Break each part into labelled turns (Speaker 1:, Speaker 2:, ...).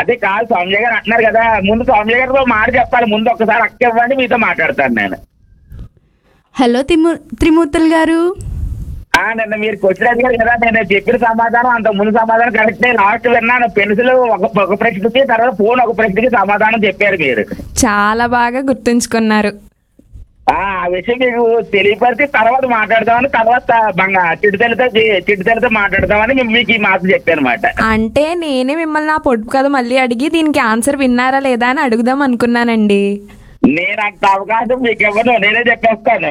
Speaker 1: అదే కాదు సౌమ్య గారు అంటున్నారు కదా ముందు సౌమ్య గారితో మాట చెప్పాలి ముందు ఒక్కసారి అక్క ఇవ్వండి మీతో మాట్లాడతాను నేను
Speaker 2: హలో తిము త్రిమూర్తులు గారు
Speaker 1: ఆ నిన్న మీరు క్వశ్చన్ అడిగారు కదా నేను చెప్పిన సమాధానం అంత ముందు సమాధానం కరెక్టే లాస్ట్ విన్నాను పెన్సిల్ ఒక ఒక ప్రశ్నకి తర్వాత ఫోన్ ఒక ప్రశ్నకి సమాధానం చెప్పారు మీరు
Speaker 2: చాలా బాగా గుర్తుంచుకున్నారు
Speaker 1: ఆ ఆ విషయం మీకు తెలియపరిచి తర్వాత మాట్లాడదామని తర్వాత బంగా చిటితలతో చిటితలతో మాట్లాడదామని మేము మీకు ఈ మాట చెప్పాను అనమాట
Speaker 2: అంటే నేనే మిమ్మల్ని ఆ పొడుపు కథ మళ్ళీ అడిగి దీనికి ఆన్సర్ విన్నారా లేదా అని అడుగుదాం అనుకున్నానండి
Speaker 1: నేను అంత అవకాశం మీకు ఇవ్వను నేనే చెప్పేస్తాను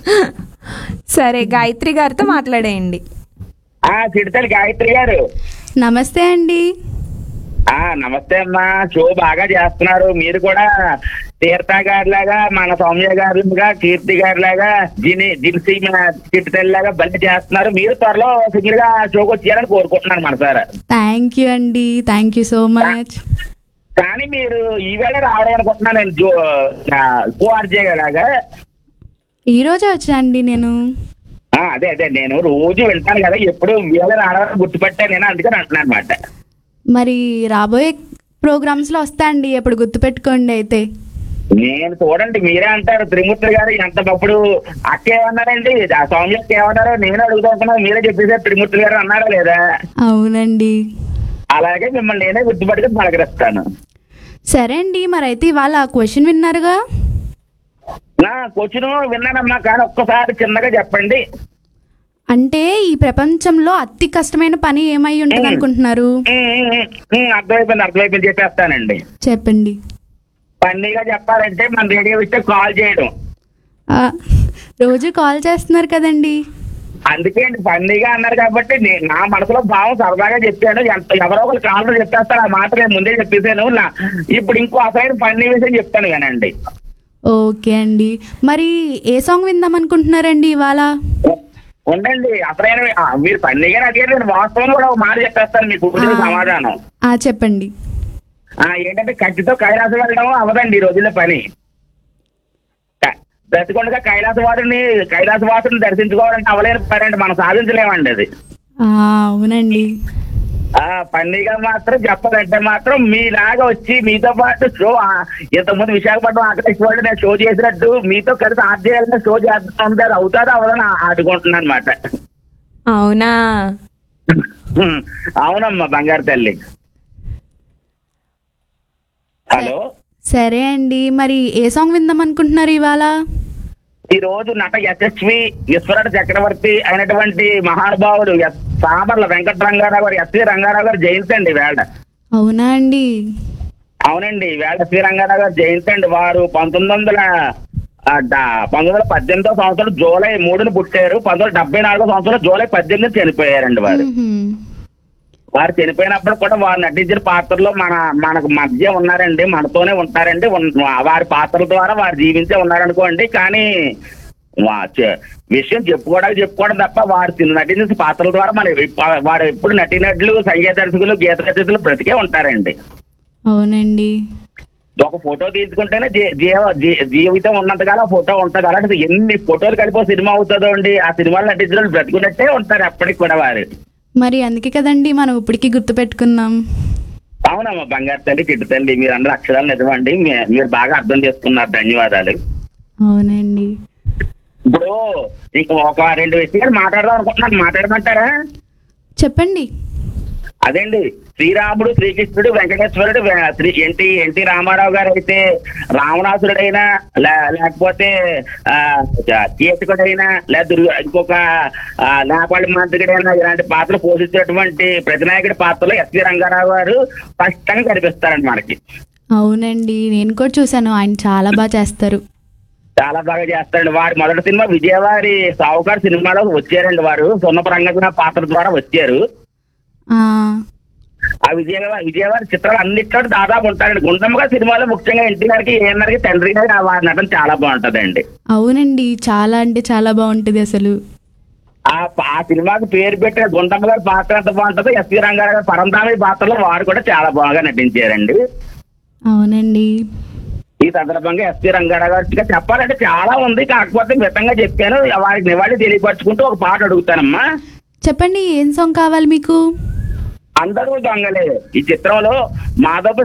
Speaker 2: సరే గాయత్రి గారితో మాట్లాడేయండి
Speaker 1: ఆ చిడతలు గాయత్రి గారు
Speaker 2: నమస్తే అండి
Speaker 1: ఆ నమస్తే అమ్మా షో బాగా చేస్తున్నారు మీరు కూడా తీర్థ గారి లాగా మన సౌమ్య గారిలాగా కీర్తి గారి లాగా జిని జిన్సీ చిట్టుతల్లి లాగా బలి చేస్తున్నారు మీరు త్వరలో సింగిల్ గా షోకి వచ్చేయాలని కోరుకుంటున్నాను మన సార్
Speaker 2: థ్యాంక్ యూ అండి థ్యాంక్ యూ సో మచ్
Speaker 1: కానీ మీరు ఈవేళ రావడం అనుకుంటున్నాను నేను జో కో ఆర్జే లాగా
Speaker 2: ఈ రోజే వచ్చానండి నేను
Speaker 1: ఆ, అదే అదే నేను రోజు వెళ్తాను కదా ఎప్పుడు ఈవేళ రావడం గుర్తుపట్టాను నేను అందుకని అంటున్నాను అనమాట
Speaker 2: మరి రాబోయే ప్రోగ్రామ్స్ లో వస్తా అండి ఎప్పుడు గుర్తుపెట్టుకోండి అయితే
Speaker 1: నేను చూడండి మీరే అంటారు త్రిమూర్తి గారు ఎంత గప్పుడు అక్క ఏమన్నారండి ఆ సౌమ్యకి ఏమన్నారో నేను అడుగుతున్నాను మీరే చెప్పేసారు త్రిమూర్తి గారు అన్నారా లేదా
Speaker 2: అవునండి
Speaker 1: అలాగే మిమ్మల్ని నేనే గుర్తుపట్టుకుని పలకరిస్తాను
Speaker 2: సరే అండి మరి అయితే ఇవాళ క్వశ్చన్ విన్నారుగా
Speaker 1: నా క్వశ్చన్ విన్నానమ్మా కానీ ఒక్కసారి చిన్నగా చెప్పండి
Speaker 2: అంటే ఈ ప్రపంచంలో అతి కష్టమైన పని ఏమై ఉంటుంది అనుకుంటున్నారు
Speaker 1: ఉమ్, ఉమ్, ఉమ్, ఉమ్, అర్థమైపోయింది అర్థమైపోయింది చెప్పేస్తానండి
Speaker 2: చెప్పండి
Speaker 1: పండిగా చెప్పాలంటే మన రేడియో ఇస్తే కాల్ చేయడం
Speaker 2: ఆ, రోజు కాల్ చేస్తున్నారు కదండి
Speaker 1: అందుకే అండి పండిగా అన్నారు కాబట్టి నే- నా మనసులో భావం సరదాగా చెప్పాను ఎంత ఎవరో ఒకరు కాళ్ళు చెప్పేస్తారు ఆ మాట నేను ముందే చెప్పేశాను నా- ఇప్పుడు ఇంకో అసలైన పండి విషయం చెప్తాను కానండి
Speaker 2: ఓకే అండి మరి ఏ సాంగ్ విందాం అనుకుంటున్నారండి ఇవాళ
Speaker 1: ఉండండి అసలైన ఆ, మీరు పండిగా అడిగారు నేను వాస్తవం కూడా ఒక మాట చెప్పేస్తాను మీకు కూర్చుని
Speaker 2: ఆ.
Speaker 1: సమాధానం
Speaker 2: ఆ చెప్పండి
Speaker 1: ఆ, ఏంటంటే కత్తితో కైలాసం వెళ్ళడం అవదండి ఈ రోజుల్లో పని క- బ్రతికొండగా కైలాసవాదుని కైలాసవాసుని దర్శించుకోవాలంటే అవలేని పని అండి మనం సాధించలేమండి అది
Speaker 2: ఆ, అవునండి
Speaker 1: ఆ పండుగ మాత్రం చెప్పాలంటే మాత్రం మీలాగా వచ్చి మీతో పాటు షో ఆ, ఇంతకుముందు విశాఖపట్నం ఆకాశవాణి నేను షో చేసినట్టు మీతో కలిసి ఆర్ట్ చేయాలని షో చేస్తాం అది అవుతాదో అవదని ఆడుకుంటున్నాను అనమాట
Speaker 2: అవునా
Speaker 1: అవునమ్మా బంగారు తల్లి హలో
Speaker 2: సరే అండి మరి ఏ సాంగ్ విందాం అనుకుంటున్నారు ఇవాళ
Speaker 1: ఈ రోజు నట యశస్వి ఈశ్వరుడు చక్రవర్తి అయినటువంటి మహానుభావుడు ఎస్- సామర్ల వెంకట రంగారావు గారు ఎస్వి రంగారావు గారు జయంతి అండి వేళ
Speaker 2: అవునా అండి
Speaker 1: అవునండి వేళ శ్రీ రంగారావు గారు జయంతి అండి వారు పంతొమ్మిది వందల ఆ, డ- పంతొమ్మిది వందల పద్దెనిమిదో సంవత్సరం జూలై మూడున పుట్టారు పంతొమ్మిది వందల డెబ్బై నాలుగో సంవత్సరం జూలై పద్దెనిమిది చనిపోయారండి వారు
Speaker 2: మ్మ్హ్మ్.
Speaker 1: వారు చనిపోయినప్పుడు కూడా వారు నటించిన పాత్రలో మన మనకు మధ్య ఉన్నారండి మనతోనే ఉంటారండి ఉన్- వారి పాత్రల ద్వారా వారు జీవించే ఉన్నారనుకోండి కానీ వా- చె- విషయం చెప్పుకోవడానికి చెప్పుకోవడం తప్ప వారు తిన్న- నటించిన పాత్రల ద్వారా మన ఎప్ప- వారు ఎప్పుడు నటినట్లు సంగీత దర్శకులు గీత రచయితలు బ్రతికే ఉంటారండి
Speaker 2: అవునండి
Speaker 1: ఒక ఫోటో తీసుకుంటేనే జీ- జీవ జీ- జీవితం ఉన్నంతకాలం ఆ ఫోటో ఉంటుంది అలాంటి ఎన్ని ఫోటోలు కలిపి ఒక సినిమా అవుతుందో అండి ఆ సినిమాలు నటించిన వాళ్ళు బ్రతుకున్నట్టే ఉంటారు ఎప్పటికి కూడా వారు
Speaker 2: మరి అందుకే కదండి మనం ఇప్పటికీ గుర్తుపెట్టుకున్నాం
Speaker 1: అవునమ్మా బంగారు తల్లి చిట్టు తల్లి మీరు అందరూ అక్షరాలు నిజమండి మీ- మీరు బాగా అర్థం చేసుకున్నారు ధన్యవాదాలు
Speaker 2: అవునండి
Speaker 1: ఇప్పుడు ఇంకో ఒక రెండు విషయాలు మాట్లాడదాం అనుకుంటున్నాను మాట్లాడమంటారా
Speaker 2: చెప్పండి
Speaker 1: అదేండి శ్రీరాముడు శ్రీకృష్ణుడు వెంకటేశ్వరుడు వే- శ్రీ ఎన్టీ ఎన్టీ రామారావు గారు అయితే రావణాసురుడైనా లే- లేకపోతే ఆ, జ- కీచకుడైనా లేదా దుర్గ- ఇంకొక ఆ, నేపాళి మంత్రిడైనా ఇలాంటి పాత్రలు పోషించినటువంటి ప్రతినాయకుడి పాత్రలో ఎస్వి రంగారావు గారు స్పష్టంగా కనిపిస్తారండి మనకి
Speaker 2: అవునండి నేను కూడా చూశాను ఆయన చాలా బాగా చేస్తారు
Speaker 1: చాలా బాగా చేస్తారండి వారి మొదటి సినిమా విజయవారి సావుకారు సినిమాలో వచ్చారండి వారు సున్నపు రంగన పాత్ర ద్వారా వచ్చారు
Speaker 2: ఆ,
Speaker 1: ఆ విజయవారి విజయవారి చిత్రాలు అన్నిట్లో దాదాపు ఉంటారండి గుండమ్మ గారి సినిమాలో ముఖ్యంగా ఎన్టీఆర్కి ఏఎన్ఆర్కి తండ్రి గారి ఆ వారి నటన చాలా బాగుంటదండి
Speaker 2: అవునండి చాలా అంటే చాలా బాగుంటుంది అసలు
Speaker 1: ఆ ప- ఆ సినిమాకి పేరు పెట్టిన గుండమ్మ గారి పాత్ర ఎంత బాగుంటుందో ఎస్వి రంగారావు గారి పరంధామి పాత్రలో వారు కూడా చాలా బాగా నటించారండి
Speaker 2: అవునండి
Speaker 1: ఈ సందర్భంగా ఎస్పీ రంగారావు గారికి చెప్పాలంటే చాలా ఉంది కాకపోతే మితంగా చెప్పాను వారికి నివాళి తెలియపరచుకుంటూ ఒక పాట అడుగుతానమ్మా
Speaker 2: చెప్పండి ఏం సాంగ్ కావాలి మీకు
Speaker 1: అందరూ దొంగలే ఈ చిత్రంలో మాధవ